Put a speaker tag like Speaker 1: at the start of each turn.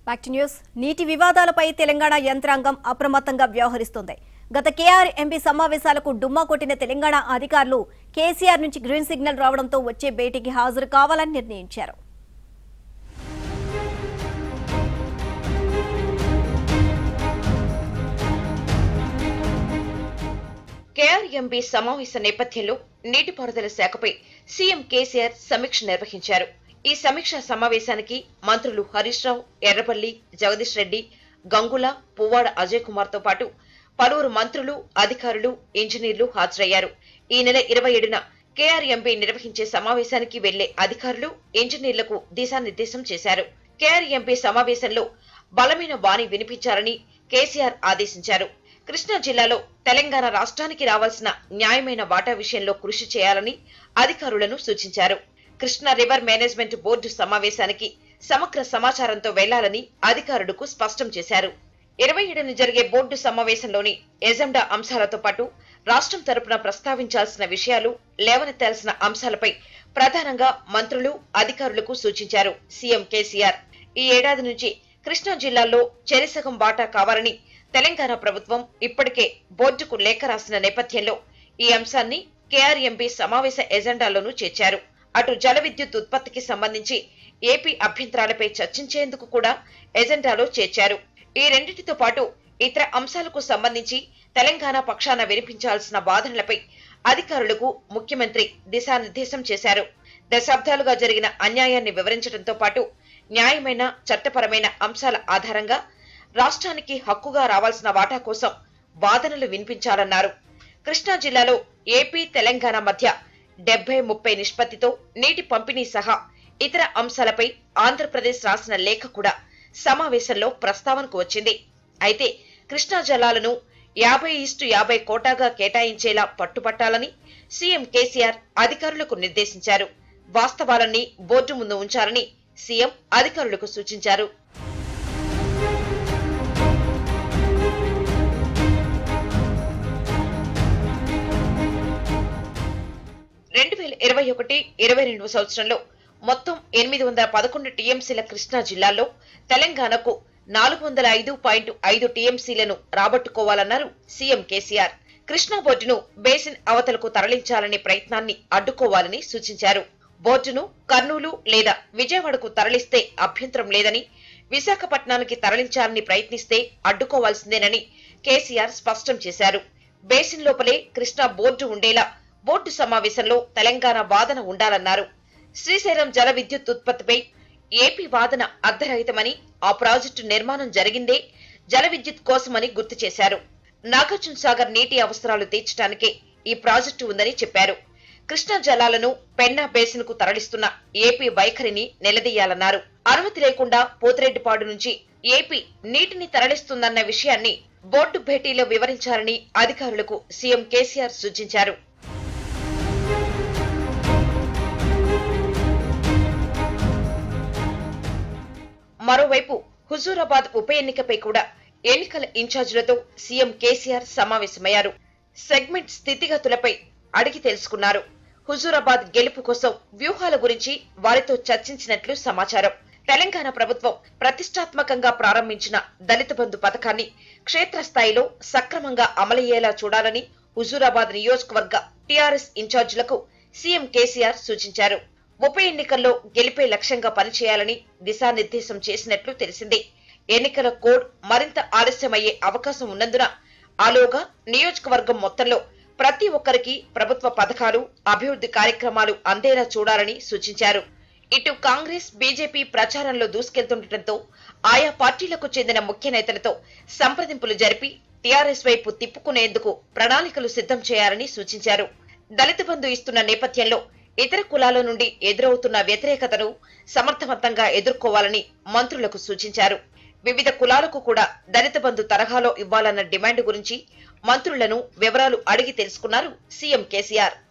Speaker 1: back to news నీటి వివాదాలపై తెలంగాణ యంత్రాంగం అప్రమత్తంగా వ్యవహరిస్తోంది గత కేఆర్ ఎంపీ సమావేశాలకు డుమ్మా కొట్టిన తెలంగాణ అధికారులు కేసీఆర్ నుంచి గ్రీన్ సిగ్నల్ రావడంతో వచ్చే భేటీకి హాజరు కావాలని నిర్ణయించారు
Speaker 2: కేఆర్ఎంబీ సమావేశ నేపథ్యంలో నీటిపారుదల శాఖపై సీఎం కేసీఆర్ సమీక్ష నిర్వహించారు ఈ సమీక్ష సమావేశానికి మంత్రులు హరీష్ రావు ఎర్రపల్లి జగదీష్ రెడ్డి గంగుల పువ్వాడ అజయ్ కుమార్ తో పాటు పలువురు మంత్రులు అధికారులు ఇంజనీర్లు హాజరయ్యారు ఈ నెల ఇరవై ఏడున కేఆర్ఎంబీ నిర్వహించే సమావేశానికి వెళ్లే అధికారులు ఇంజనీర్లకు దిశానిర్దేశం చేశారు కేఆర్ఎంబీ సమావేశంలో బలమైన వాణి వినిపించాలని కేసీఆర్ ఆదేశించారు కృష్ణా జిల్లాలో తెలంగాణ రాష్ట్రానికి రావాల్సిన న్యాయమైన వాటా విషయంలో కృషి చేయాలని అధికారులను సూచించారు కృష్ణా రివర్ మేనేజ్మెంట్ బోర్డు సమావేశానికి సమగ్ర సమాచారంతో వెళ్లాలని అధికారులకు స్పష్టం చేశారు ఇరవై ఏడున జరిగే బోర్డు సమావేశంలోని ఎజెండా అంశాలతో పాటు రాష్ట్రం తరపున ప్రస్తావించాల్సిన విషయాలు లేవనెత్తాల్సిన అంశాలపై ప్రధానంగా మంత్రులు అధికారులకు సూచించారు సీఎం కేసీఆర్ ఈ ఏడాది నుంచి కృష్ణా జిల్లాలో చెరిసగం వాటా కావాలని తెలంగాణ ప్రభుత్వం ఇప్పటికే బోర్డుకు లేఖ రాసిన నేపథ్యంలో ఈ అంశాన్ని కేఆర్ఎంబీ సమావేశ ఎజెండాలోనూ చేర్చారు అటు జల విద్యుత్ ఉత్పత్తికి సంబంధించి ఏపీ అభ్యంతరాలపై చర్చించేందుకు కూడా ఎజెండాలో చేర్చారు ఈ రెండింటితో పాటు ఇతర అంశాలకు సంబంధించి తెలంగాణ పక్షాన వినిపించాల్సిన వాదనలపై అధికారులకు ముఖ్యమంత్రి దిశానిర్దేశం చేశారు దశాబ్దాలుగా జరిగిన అన్యాయాన్ని వివరించడంతో పాటు న్యాయమైన చట్టపరమైన అంశాల ఆధారంగా రాష్ట్రానికి హక్కుగా రావాల్సిన వాటా కోసం వాదనలు వినిపించాలన్నారు కృష్ణా జిల్లాలో ఏపీ తెలంగాణ మధ్య డెబ్బై ముప్పై నిష్పత్తితో నీటి పంపిణీ సహా ఇతర అంశాలపై ఆంధ్రప్రదేశ్ రాసిన లేఖ కూడా సమావేశంలో ప్రస్తావనకు వచ్చింది అయితే కృష్ణా జలాలను యాభై ఇస్టు యాభై కోటాగా కేటాయించేలా పట్టుపట్టాలని సీఎం కేసీఆర్ అధికారులకు నిర్దేశించారు వాస్తవాలన్నీ బోర్డు ముందు ఉంచాలని సీఎం అధికారులకు సూచించారు రెండు వేల ఇరవై ఒకటి ఇరవై రెండు సంవత్సరంలో మొత్తం ఎనిమిది వందల పదకొండు టీఎంసీల కృష్ణా జిల్లాల్లో తెలంగాణకు నాలుగు వందల ఐదు పాయింట్ ఐదు టీఎంసీలను రాబట్టుకోవాలన్నారు సీఎం కేసీఆర్ కృష్ణా బోర్డును బేసిన్ అవతలకు తరలించాలనే ప్రయత్నాన్ని అడ్డుకోవాలని సూచించారు బోర్డును కర్నూలు లేదా విజయవాడకు తరలిస్తే అభ్యంతరం లేదని విశాఖపట్నానికి తరలించాలని ప్రయత్నిస్తే అడ్డుకోవాల్సిందేనని కేసీఆర్ స్పష్టం చేశారు బేసిన్ లోపలే కృష్ణా బోర్డు ఉండేలా బోర్డు సమావేశంలో తెలంగాణ వాదన ఉండాలన్నారు శ్రీశైలం జల విద్యుత్ ఉత్పత్తిపై ఏపీ వాదన అర్ధరహితమని ఆ ప్రాజెక్టు నిర్మాణం జరిగిందే జల విద్యుత్ కోసమని గుర్తు చేశారు నాగార్జున సాగర్ నీటి అవసరాలు తీర్చడానికే ఈ ప్రాజెక్టు ఉందని చెప్పారు కృష్ణా జలాలను పెన్నా బేసిన్ కు తరలిస్తున్న ఏపీ వైఖరిని నిలదీయాలన్నారు అనుమతి లేకుండా పోతిరెడ్డిపాడు నుంచి ఏపీ నీటిని తరలిస్తుందన్న విషయాన్ని బోర్డు భేటీలో వివరించాలని అధికారులకు సీఎం కేసీఆర్ సూచించారు మరోవైపు హుజూరాబాద్ ఉప ఎన్నికపై కూడా ఎన్నికల ఇన్ఛార్జీలతో సీఎం కేసీఆర్ సమావేశమయ్యారు సెగ్మెంట్ స్థితిగతులపై అడిగి తెలుసుకున్నారు హుజూరాబాద్ గెలుపు కోసం వ్యూహాల గురించి వారితో చర్చించినట్లు సమాచారం తెలంగాణ ప్రభుత్వం ప్రతిష్టాత్మకంగా ప్రారంభించిన దళిత బంధు పథకాన్ని క్షేత్రస్థాయిలో సక్రమంగా అమలయ్యేలా చూడాలని హుజూరాబాద్ నియోజకవర్గ టీఆర్ఎస్ ఇన్ఛార్జీలకు సీఎం కేసీఆర్ సూచించారు ఉప ఎన్నికల్లో గెలిపే లక్ష్యంగా పనిచేయాలని దిశానిర్దేశం చేసినట్లు తెలిసింది ఎన్నికల కోడ్ మరింత ఆలస్యమయ్యే అవకాశం ఉన్నందున ఆలోగా నియోజకవర్గం మొత్తంలో ప్రతి ఒక్కరికి ప్రభుత్వ పథకాలు అభివృద్ధి కార్యక్రమాలు అందేలా చూడాలని సూచించారు ఇటు కాంగ్రెస్ బీజేపీ ప్రచారంలో దూసుకెళ్తుండటంతో ఆయా పార్టీలకు చెందిన ముఖ్య నేతలతో సంప్రదింపులు జరిపి టీఆర్ఎస్ వైపు తిప్పుకునేందుకు ప్రణాళికలు సిద్ధం చేయాలని సూచించారు దళిత బంధు ఇస్తున్న నేపథ్యంలో ఇతర కులాల నుండి ఎదురవుతున్న వ్యతిరేకతను సమర్థవంతంగా ఎదుర్కోవాలని మంత్రులకు సూచించారు వివిధ కులాలకు కూడా దళిత బంధు తరహాలో ఇవ్వాలన్న డిమాండ్ గురించి మంత్రులను వివరాలు అడిగి తెలుసుకున్నారు సీఎం కేసీఆర్